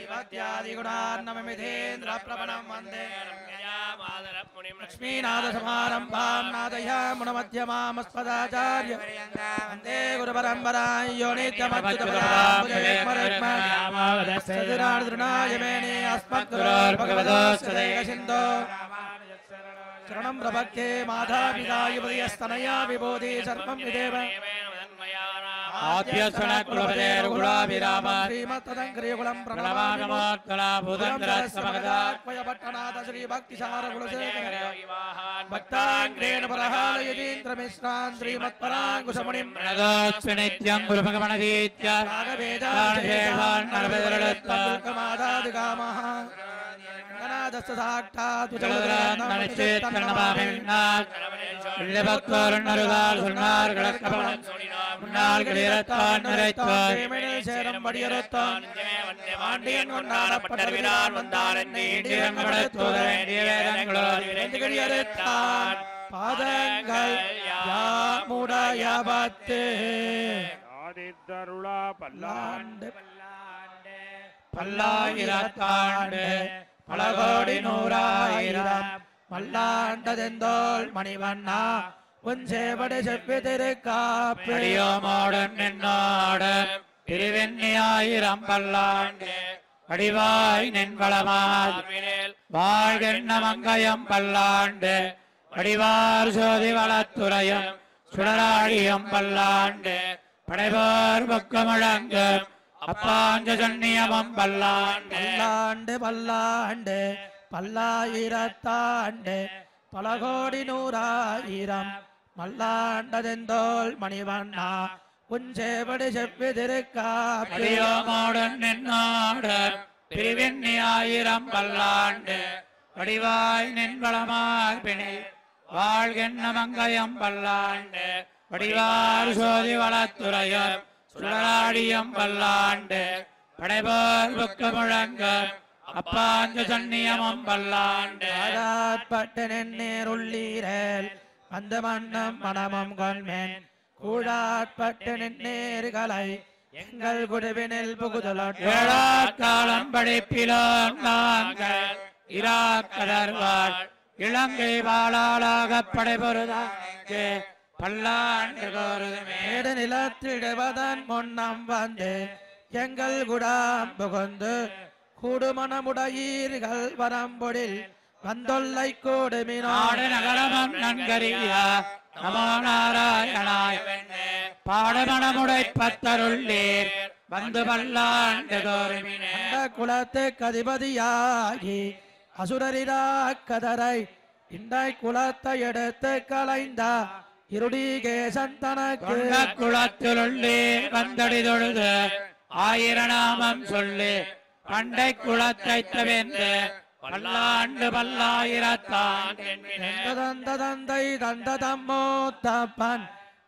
श्रीमत्यादिगुणार्णवमिधेन्द्र प्रवणं वन्दे लक्ष्मीनाथसमारम्भां नादयामुनमध्यमामस्पदाचार्य वन्दे गुरुपरम्परां यो नित्यमच्युतपदाम्बुजयुग्मरुक्मसदृणाय मेने अस्मद्गुरोर्भगवतोऽस्यदेकसिन्धो शरणं प्रपद्ये माधापितायुपदयस्तनया विबोधि सर्वं विदेव आद्यसनकुलपतेर्गुणाभिराम श्रीमत्तदङ्करीकुलं प्रणवानमोत्कलाभूतन्द्रस्वभगदा श्रीभक्तिसारकुलशेखर भक्ताङ्ग्रेण परहालयतीन्द्रमिश्रान् श्रीमत्पराङ्कुशमुनिं प्रणतोऽस्मि नित्यं गुरुभगवणगीत्य रागवेदामादादिकामः गणादस्त साक्षात् முன்னாள் கிளியரத்தான் நிறைத்தான் சேரம் படியறுத்தான் ஆண்டியன் கொண்டாடப்பட்டவினான் வந்தான் வேதங்களோடு பாதங்கள் யாமுடைய பத்து ஆதித்தருளா பல்லாண்டு பல்லாண்டு பல்லாயிரத்தாண்டு பல கோடி நூறாயிரம் மல்லாண்டதெந்தோள் மணிவண்ணா உன் சேவடி செப்பி திருக்காப்பு அடியோமோடன் நின்னோடு திருவெண்ணியாயிரம் பல்லாண்டு வடிவாய் நின்வளமால் வாழ்கெண்ண மங்கயம் பல்லாண்டு வடிவார் சோதி வளத்துறையும் சுடராழியம் பல்லாண்டு படைவார் பக்கமுழங்கு அப்பாஞ்ச சன்னியமம் பல்லாண்டு பல்லாண்டு பல்லாண்டு பல்லாயிரத்தாண்டு பல கோடி நூறாயிரம் மல்லாண்டதெந்தோள் மணிவண்ணா உன் சேவடி செப்பி திருக்காப்பு அடியோமோடன் நின்னோடு பிரிவெண்ணி ஆயிரம் பல்லாண்டு வடிவாய் நின்வளமார் பிணை வாழ்கென்ன மங்கயம் பல்லாண்டு வடிவார் சோதி வளத்துறையும் சுடராடியம் பல்லாண்டு படைபோர் புக்க முழங்க அப்பாஞ்ச சன்னியமம் பல்லாண்டு ஆதாட்பட்டு நின்னேருள்ளீரல் அந்த மன்னம் மனமும் கொள்மேன் கூழாட்பட்டு நின்னேறுகளை எங்கள் குழுவினில் புகுதலோட்டு ஏழாக்காலம் படைப்பிலோம் நாங்கள் இராக்கடர்வாள் இலங்கை வாழாளாக படைபொருதாக்கு பல்லாண்டு கோருதுமே மேடு நிலத்திடுவதன் முன்னம் வந்து எங்கள் குடாம் புகுந்து கூடுமணமுடையீர்கள் வரம்பொடில் வந்தொல்லை கூடுமினோ நாடு நகரமம் நன்கறியா நமோ நாராயணாய் பாடமணமுடை பத்தருள்ளீர் வந்து பல்லாண்டு கோருமினே அந்த குலத்துக்கு அதிபதியாகி அசுரரிராக்கதரை இந்த குலத்தை எடுத்து கலைந்த இருடிகேசன் தனக்கு கொண்ட குளத்திலுள்ளே வந்தடி தொழுது ஆயிரநாமம் சொல்லி பண்டை குளத்தை தவிர்ந்து பல்லாண்டு பல்லாயிரத்தான் தந்த தந்தை தந்த தம்மோ தப்பன்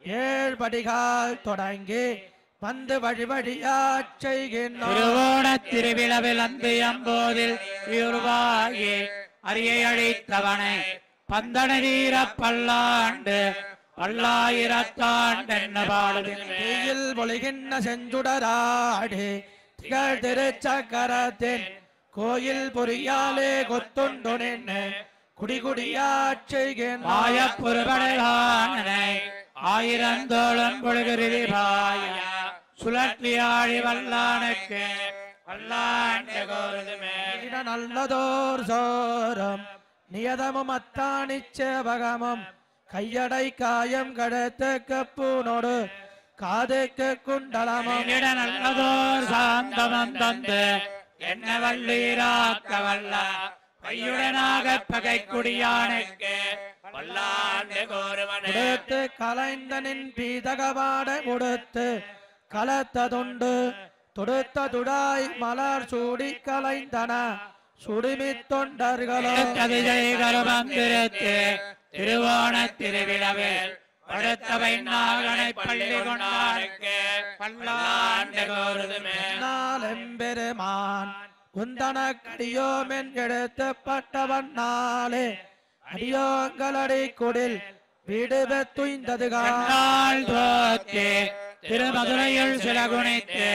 ஏழ்படிகால் தொடங்கி வந்து வழி வழியாச் செய்கின்றோம் திருவோண திருவிழவில் அந்து எம்போதில் உருவாகி அரியை அழித்தவனை பந்தன வீர பல்லாண்டு பல்லாயிரத்தாண்டு என்ன பாடுதில்லை தீயில் பொழிகின்ற செஞ்சுடராடி திகழ் திருச்சக்கரத்தின் கோயில் பொறியாலே கொத்துண்டு நின்று குடிகுடியாச் செய்கின்ற மாயப்புறப்படைவானனை ஆயிரந்தோளம் பொழுகிறி பாய சுழற்றி ஆழி வல்லானுக்கு வல்லாண்டு கோருதுமே நல்லதோர் சோரம் நியதமும் அத்தாணிச்ச பகமும் கையடை காயம் கடத்து கப்பூனோடு காதுக்கு குண்டலமும் இட நல்லதோர் சாந்தமம் தந்து என்ன வல்லீராக்க வல்ல கையுடனாக பகை குடியானுக்கு வல்லாண்டு கோருவனே கொடுத்து கலைந்தனின் பீதகவாட கொடுத்து கலத்ததுண்டு தொடுத்த துடாய் மலர் சூடி கலைந்தன சுடுமித் தொண்டர்களோ கருமந்திரத்து திருவோண திருவிழவில் படுத்தவை நாகனை பள்ளி கொண்டாருக்கு பல்லாண்டு கோருதுமே நாளெம்பெருமான் குந்தனக்கடியோமென் எடுத்துப்பட்டவன் நாளே அடியோங்களடி குடில் வீடு பெத்துய்ந்தது கண்ணால் தோத்தி திருமதுரையில் சில குணித்து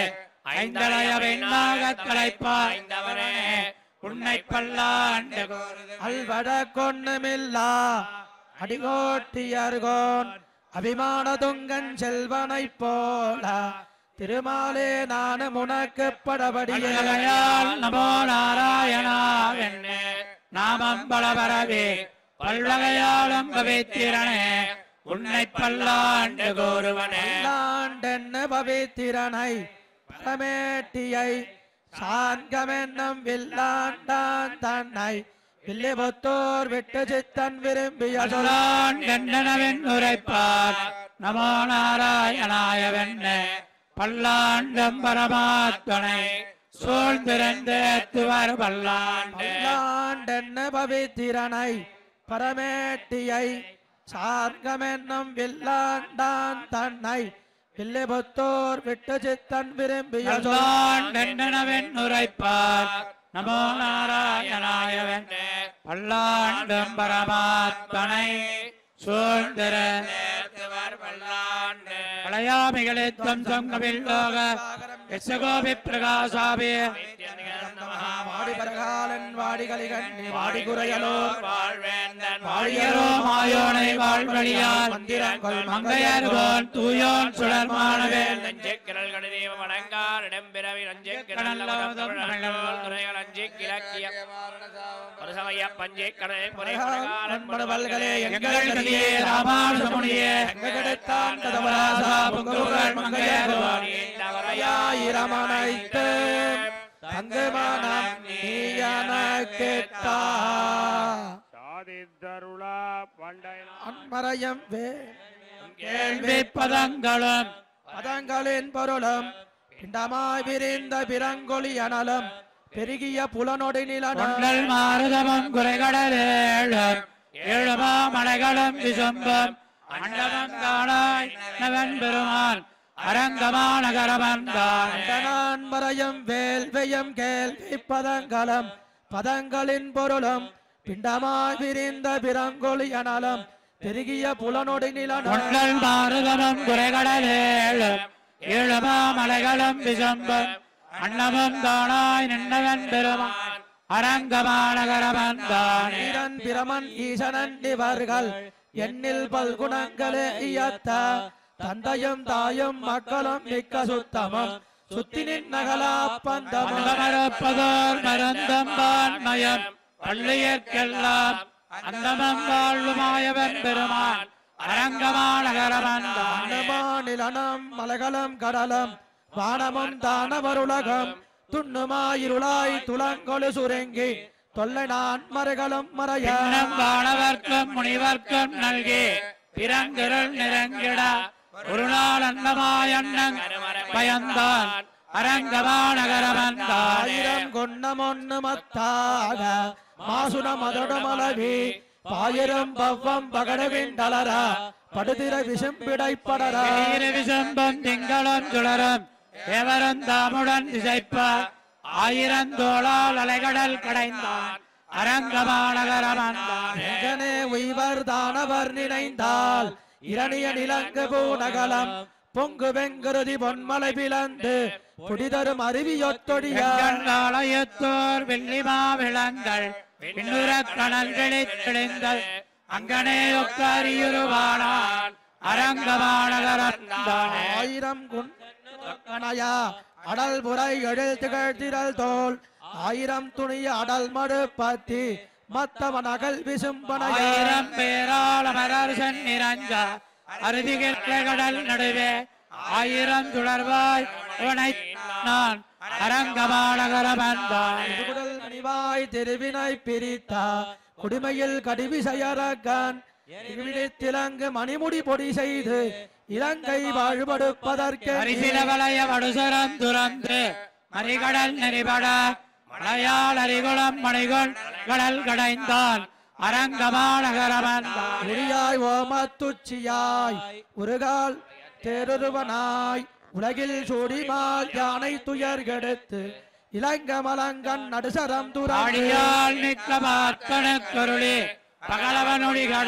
ஐந்தலைய வெண்ணாகத் தலைப்பாய்ந்தவனே உன்னை பல்லாண்டு கோருது அல்வட கொண்ணுமில்லா அடிகோட்டியர்கோன் அபிமான துங்கன் செல்வனைப் போல திருமாலே நானும் உனக்கு படபடியே பல்வகையால் நமோ நாராயணாவென்னு நாமம் பலபரவே பல்வகையாலும் பவித்திரனே உன்னை பல்லாண்டு கோருவனே ஆண்டென்ன பவித்திரனை பரமேட்டியை சாங்கமென்னும் வில்லாண்டான் தன்னை வில்லிபுத்தூர் விட்டு சித்தன் விரும்பிய சொல் சொல்லான் கண்டனவென் உரைப்பார் நமோ நாராயணாயவென்ன பல்லாண்டம் பரமாத்மனை சூழ்ந்திருந்தேத்துவர் பல்லாண்டு பல்லாண்டென்ன பவித்திரனை பரமேட்டியை சார்கமென்னும் வில்லாண்டான் தன்னை வில்லிபுத்தூர் விட்டு சித்தன் விரும்பிய சொல் சொல்லான் கண்டனவென் உரைப்பார் நமோ நாராயணாயவன் பல்லாண்டும் பரமாத்மனை சூழ்ந்திர பழையாமிகளித்தம் சங்கமில் லோக யசகோபி பிரகாசாபி வாடி பரகாலன் வாடி கலிகண்ணி வாடி குறையலோர் வாழியரோ மாயோனை வாழ்வழியால் மந்திரங்கள் மங்கையர்கோன் தூயோன் சுடர்மானவேல் பண்படுவல்களே எங்கள் கதியே ராமானுஜமுனியே எங்கெடுத்தான் கதவராசா பொங்குகள் மங்கையர்கோன் ஆயிரமனைத்து தங்குமானம் நீயனக்கிட்டா சாதித்தருளா பண்டை அன்மறையம் வே கேள்வி பதங்களும் பதங்களின் பொருளும் பிண்டமாய் விரிந்த பிறங்கொழி அனலும் பெருகிய புலனொடி நிலனும் கொண்டல் மாறுதமும் குறைகடலேழும் ஏழுமா மலைகளும் விசும்பும் அண்டவம் காணாய் நவன் பெருமான் அரங்கமான கரமந்தான் நான் மறையும் வேல்வியும் கேள்வி பதங்களும் பதங்களின் பொருளும் பிண்டமாய் விரிந்த பிறங்கொழி அனலும் பெருகிய புலனொடி நிலனும் கொண்டல் மாறுதமும் குறைகடலேழும் ஏழுமா மலைகளும் விசும்பும் அன்னமும் காணாய் நின்னவன் பெருமான் அரங்கமான கரமந்தான் வீரன் பிரமன் ஈசனன் இவர்கள் எண்ணில் பல்குணங்களே இயத்த தந்தையும் தாயும் மக்களும் மிக்க சுத்தமும் சுத்தி நின்னகலா பந்தமும் அந்தமரப்பதோர் மருந்தம்பான் மயம் பள்ளியற்கெல்லாம் அந்தமம் வாழ்வுமாயவன் பெருமான் அரங்கமான கரமந்தான் மாநிலனம் மலைகளும் கடலும் வானமும் தானவருலகம் துண்ணுமாயிருளாய் துளங்கொழு சுருங்கி தொல்லை நான் மறைகளும் மறைய இன்னம் வானவர்க்கும் முனிவர்க்கும் நல்கி பிறங்கிருள் நிறங்கிட ஒரு நாள் அன்னமாயண்ணன் பயந்தான் அரங்கமான கரமந்தான் ஆயிரம் கொன்னமொன்னு மத்தாக மாசுனம் அதொடமளவி பாயிரம் பவ்வம் பகடவிண்டலரா படுதிர விசும்பிடைப்படரா விசம்பம் திங்களும் சுடரும் தேவரும் தாமுடன் திசைப்ப ஆயிரந்தோளால் அலைகடல் கடைந்தான் அரங்கமாநகரமந்தான் எங்கனே உய்வர் தானவர் நினைந்தால் இரணிய நிலங்கு பூநகலம் பொங்கு வெங்குருதி பொன்மலை பிளந்து புடிதரும் அருவியொத்தொடிய ஆலயத்தோர் வெள்ளிமா விளங்கள் பின்னுறக் கணல்களில் தெளிந்தல் அங்கனே ஒக்காரியுருவானான் அரங்கமாநகரந்தான் ஆயிரம் குணயா அடல் புரை எழில் திகழ் திரள் தோல் ஆயிரம் துணிய அடல் மடு பத்தி மத்தவன் அகல் விசும்பனைய ஆயிரம் பேரால் அமரர் சென்னிரஞ்ச அருதிகள் கடல் நடுவே ஆயிரம் சுடர்வாய் உனை நான் அரங்கமாநகரமந்தான் குடல் மணிவாய் திருவினை பிரித்தா குடிமையில் கடிவிசையரகன் திருவிழித்திலங்கு மணிமுடி பொடி செய்து இலங்கை வாழ்படுப்பதற்கு அரிசில வளைய வடுசரம் துறந்து மறிகடல் நெறிபட மலையால் அரிகுளம் மணிகொள் கடல் கடைந்தான் அரங்கமாநகரமந்தான் உரியாய் ஓமத்துச்சியாய் உருகால் தேருருவனாய் உலகில் சூடிமால் யானை துயர் கெடுத்து இலங்க மலங்கன் நடுசரம் துறாடியால் ஆழியால் மிக்க பார்க்கணுக்கருளி பகலவனொழிகட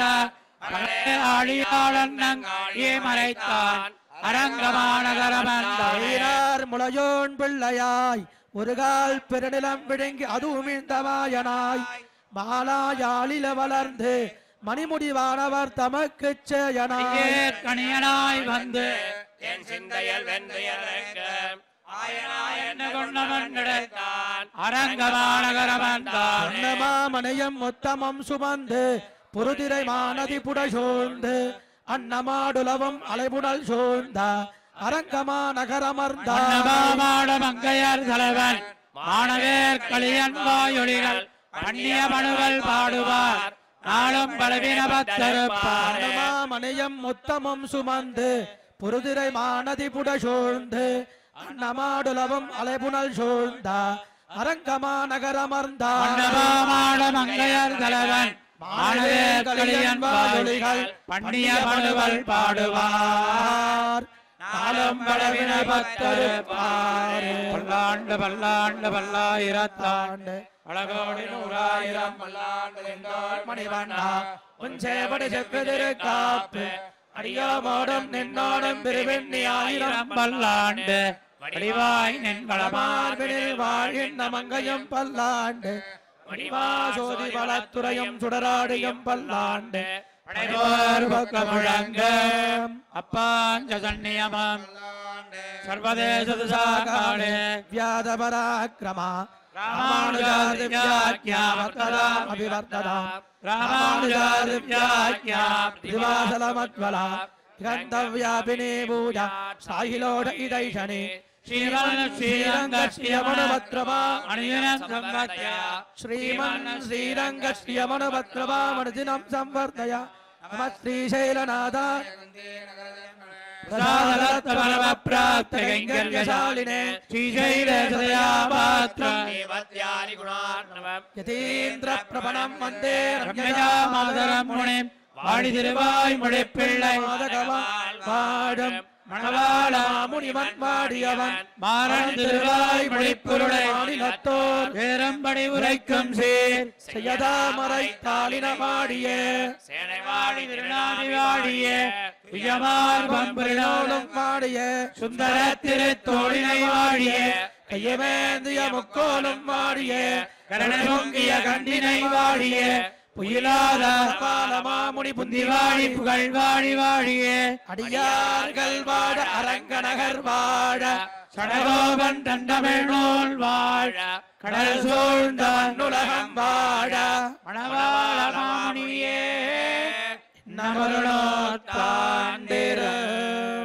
ஆழியாளன் ஏ மறைத்தான் அரங்கமாநகரமந்தான் முளையோன் பிள்ளையாய் ஒரு கால் பெருநிலம் விழுங்கி அதுவும் இந்த மாயனாய் மாலாயாளில வளர்ந்து மணிமுடிவானவர் தமக்குச் சேயனாய் கணியனாய் வந்து என் சிந்தையில் வென்றுயர்க்க என்ன கொண்டவன் கிடைத்தான் அரங்கமாநகரமந்தான் அன்னமாமனையம் மொத்தமம் சுமந்து புருதிரை மானதி புடசூழ்ந்து அன்னமாடுலவும் அலைபுடல் சூழ்ந்த அரங்கமா நகரமர்ந்தார் அன்னமாமாட மங்கையர் தலைவன் மாணவேர் களியன் வாயொலிகள் பண்ணிய மனுவல் பாடுவார் நாளும் பலவீன பத்தருப்பார் அன்னமாமனையம் மொத்தமம் சுமந்து புருதிரை மானதி புடசூழ்ந்து அன்னமாடுலவும் அலைபுணல் சூழ்ந்த அரங்கமா நகரமர்ந்தார் அன்னமாமாட மங்கையர் தலைவன் மாணவேர் களியன் வாயொலிகள் பண்ணிய மனுவல் பாடுவார் நாளும் பலவின பத்தருப்பார் பல்லாண்டு பல்லாண்டு பல்லாயிரத்தாண்டு பலகோடி நூறாயிரம் பல்லாண்டு நின்றோர் மணிவண்ணா உன் சேவடி செவ்விதிரு காப்பு அடியோமோடும் நின்னோடும் பிரிவிண்ணி ஆயிரம் ஆயிரம் பல்லாண்டு வடிவாய் நின் வளமார் மார்பினில் வாழ்கின்ற மங்கையும் பல்லாண்டு மணிவா சோதி வளத்துறையும் சுடராடியும் பல்லாண்டு படைவோர் பக்க முழங்க அப்பாஞ்ச சந்நியமம் சர்வதேச துசாகாலே வியாத பராக்கிரமா ராமானுஜாதிவ்யாக்கியாவர்த்ததாம் அபிவர்த்ததாம் ராமானுஜாதிவ்யாக்கியாம் திவாசலமத்வலா கந்தவ்யாபினே பூஜா சாயிலோட இதைஷனே ஸ்ரீமன் ஸ்ரீரங்கஸ்யமனுபத்ரமா அணியனம் சம்பத்யா श्रीमन् श्रीरङ्गश्रियमनुभद्रवामनुदिनं संवर्धय नमः श्रीशैलनाथ பிரசாதரத்வரமப்ராப்தகைங்கர்யசாலினே ஸ்ரீசைலேசதயாபாத்ரம் தேவத்யாரி குணார்ணவம் यतीन्द्रप्रभणं वन्दे ரம்யஜா மாதரம் முனிம் வாடி திருவாய் முழிப்பிள்ளை வாடும் மணவாளா முனிவன் வாடியவன் மாறன் திருவாய் முழிப்புருளை மாநிலத்தோர் வேரம்படி உரைக்கும் சீர் செய்யதாமரை தாளின வாடிய சேனை வாழி திருநாதி வாழிய உயமார் பம்புரினோடும் வாடிய சுந்தர திருத்தோழினை வாழிய கையமேந்திய முக்கோலும் வாடிய கரண பொங்கிய கண்டினை வாழிய புயலாத பாலமாமுனி புந்தி புந்திவாழி புகழ் வாழி வாழிய அடியார்கள் வாழ அரங்கநகர் வாழ சடகோபன் தண்டமிழ் நூல் வாழ கடல் சூழ்ந்த மண்ணுலகம் வாழ மணவாள மாமுனியே நமருளோ தாண்டிரு